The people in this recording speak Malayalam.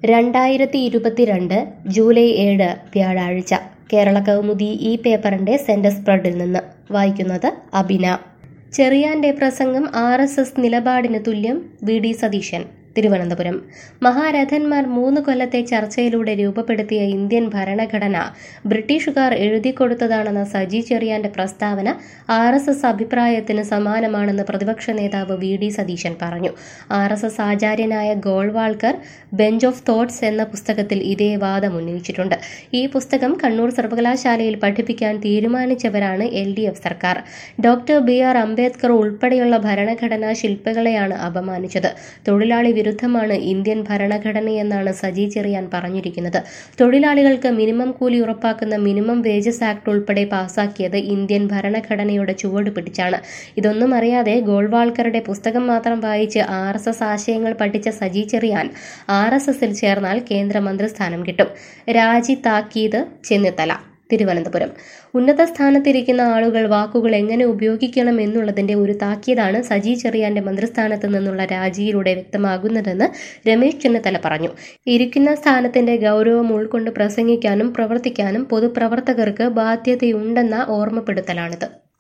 രണ്ടായിരത്തി ഇരുപത്തിരണ്ട് ജൂലൈ ഏഴ് വ്യാഴാഴ്ച കേരള കൗമുദി ഈ പേപ്പറിന്റെ സെന്റർ സ്പ്രെഡിൽ നിന്ന് വായിക്കുന്നത് അബിന ചെറിയാന്റെ പ്രസംഗം ആർ എസ് എസ് നിലപാടിന് തുല്യം വി ഡി സതീശൻ തിരുവനന്തപുരം മഹാരഥന്മാർ മൂന്ന് കൊല്ലത്തെ ചർച്ചയിലൂടെ രൂപപ്പെടുത്തിയ ഇന്ത്യൻ ഭരണഘടന ബ്രിട്ടീഷുകാർ എഴുതിക്കൊടുത്തതാണെന്ന സജി ചെറിയാന്റെ പ്രസ്താവന ആർ എസ് എസ് അഭിപ്രായത്തിന് സമാനമാണെന്ന് പ്രതിപക്ഷ നേതാവ് വി ഡി സതീശൻ പറഞ്ഞു ആർ എസ് എസ് ആചാര്യനായ ഗോൾവാൾക്കർ ബെഞ്ച് ഓഫ് തോട്ട്സ് എന്ന പുസ്തകത്തിൽ ഇതേ വാദം ഉന്നയിച്ചിട്ടുണ്ട് ഈ പുസ്തകം കണ്ണൂർ സർവകലാശാലയിൽ പഠിപ്പിക്കാൻ തീരുമാനിച്ചവരാണ് എൽ ഡി എഫ് സർക്കാർ ഡോക്ടർ ബി ആർ അംബേദ്കർ ഉൾപ്പെടെയുള്ള ഭരണഘടനാ ശില്പികളെയാണ് അപമാനിച്ചത് തൊഴിലാളി വിരുദ്ധമാണ് ഇന്ത്യൻ ഭരണഘടനയെന്നാണ് സജി ചെറിയാൻ പറഞ്ഞിരിക്കുന്നത് തൊഴിലാളികൾക്ക് മിനിമം കൂലി ഉറപ്പാക്കുന്ന മിനിമം വേജസ് ആക്ട് ഉൾപ്പെടെ പാസാക്കിയത് ഇന്ത്യൻ ഭരണഘടനയുടെ ചുവട് പിടിച്ചാണ് ഇതൊന്നും അറിയാതെ ഗോൾവാൾക്കറുടെ പുസ്തകം മാത്രം വായിച്ച് ആർ എസ് എസ് ആശയങ്ങൾ പഠിച്ച സജി ചെറിയാൻ ആർ എസ് എസിൽ ചേർന്നാൽ കേന്ദ്ര മന്ത്രിസ്ഥാനം കിട്ടും രാജി താക്കീത് ചെന്നിത്തല തിരുവനന്തപുരം ഉന്നത സ്ഥാനത്തിരിക്കുന്ന ആളുകൾ വാക്കുകൾ എങ്ങനെ ഉപയോഗിക്കണം എന്നുള്ളതിന്റെ ഒരു താക്കീതാണ് സജി ചെറിയാന്റെ മന്ത്രിസ്ഥാനത്ത് നിന്നുള്ള രാജിയിലൂടെ വ്യക്തമാകുന്നതെന്ന് രമേശ് ചെന്നിത്തല പറഞ്ഞു ഇരിക്കുന്ന സ്ഥാനത്തിന്റെ ഗൗരവം ഉൾക്കൊണ്ട് പ്രസംഗിക്കാനും പ്രവർത്തിക്കാനും പൊതുപ്രവർത്തകർക്ക് ബാധ്യതയുണ്ടെന്ന ഓർമ്മപ്പെടുത്തലാണിത്